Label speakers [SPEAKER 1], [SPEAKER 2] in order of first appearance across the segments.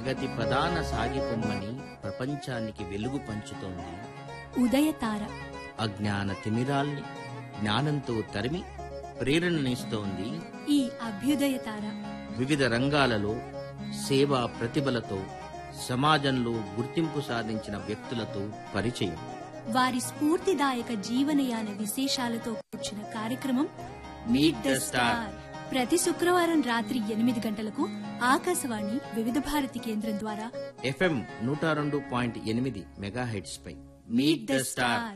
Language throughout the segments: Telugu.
[SPEAKER 1] ప్రగతి ప్రధాన సాగిపొమ్మని ప్రపంచానికి వెలుగు పంచుతోంది
[SPEAKER 2] ఉదయతార
[SPEAKER 1] అజ్ఞాన తిమిరాల్ని జ్ఞానంతో తరిమి ప్రేరణనిస్తోంది
[SPEAKER 2] ఈ అభ్యుదయతార
[SPEAKER 1] వివిధ రంగాలలో సేవా ప్రతిభలతో సమాజంలో గుర్తింపు సాధించిన వ్యక్తులతో పరిచయం
[SPEAKER 2] వారి స్ఫూర్తిదాయక జీవనయాన విశేషాలతో కూర్చున్న కార్యక్రమం మీట్ ద స్టార్ ప్రతి శుక్రవారం రాత్రి ఎనిమిది గంటలకు ఆకాశవాణి వివిధ భారతి కేంద్రం ద్వారా
[SPEAKER 1] ఎఫ్ఎం నూట రెండు పాయింట్ ఎనిమిది మెగాహెడ్స్ పై
[SPEAKER 2] meet the star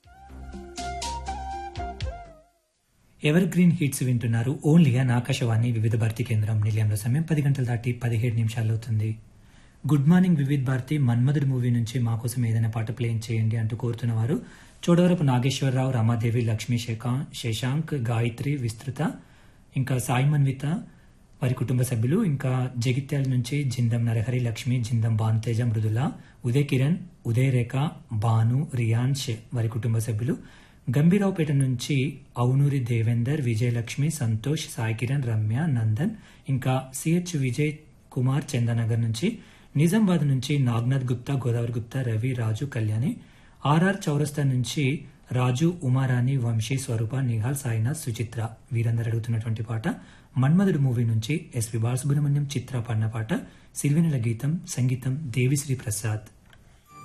[SPEAKER 3] evergreen hits వింటున్నారు ఓన్లీగా ఆకాశవాణి వివిధ భారతి కేంద్రం నిలయంలో సమయం పది గంటల దాటి పదిహేడు నిమిషాలు అవుతుంది good morning Vividh Bharati Manmadhudu movie నుంచి మా కోసం ఏదైనా పాట ప్లే చేయండి అంటూ కోరుతున్న వారు చోడవరపు నాగేశ్వరరావు రమాదేవి లక్ష్మీ శేఖా శశాంక్ గాయత్రి విస్తృత ఇంకా సాయి మన్విత వారి కుటుంబ సభ్యులు ఇంకా జగిత్యాల నుంచి జిందం నరహరి లక్ష్మి జిందం బాన్తేజ మృదుల ఉదయ్ కిరణ్ ఉదయ్ రేఖ భాను రియాన్ష్ వారి కుటుంబ సభ్యులు గంభీరావుపేట నుంచి అవునూరి దేవేందర్ విజయలక్ష్మి సంతోష్ సాయి కిరణ్ రమ్య నందన్ ఇంకా సిహెచ్ విజయ్ కుమార్ చందనగర్ నుంచి నిజామాబాద్ నుంచి నాగ్నాథ్ గుప్తా గోదావరి గుప్తా రవి రాజు కళ్యాణి ఆర్ఆర్ చౌరస్తా నుంచి రాజు ఉమారాణి వంశీ స్వరూప నిహాల్ సాయినాథ్ సుచిత్ర వీరందరూ అడుగుతున్నటువంటి పాట మన్మధుడు మూవీ నుంచి ఎస్పి బాలసుబ్రహ్మణ్యం చిత్ర పాడిన పాట సిల్వెనెల గీతం సంగీతం దేవిశ్రీ ప్రసాద్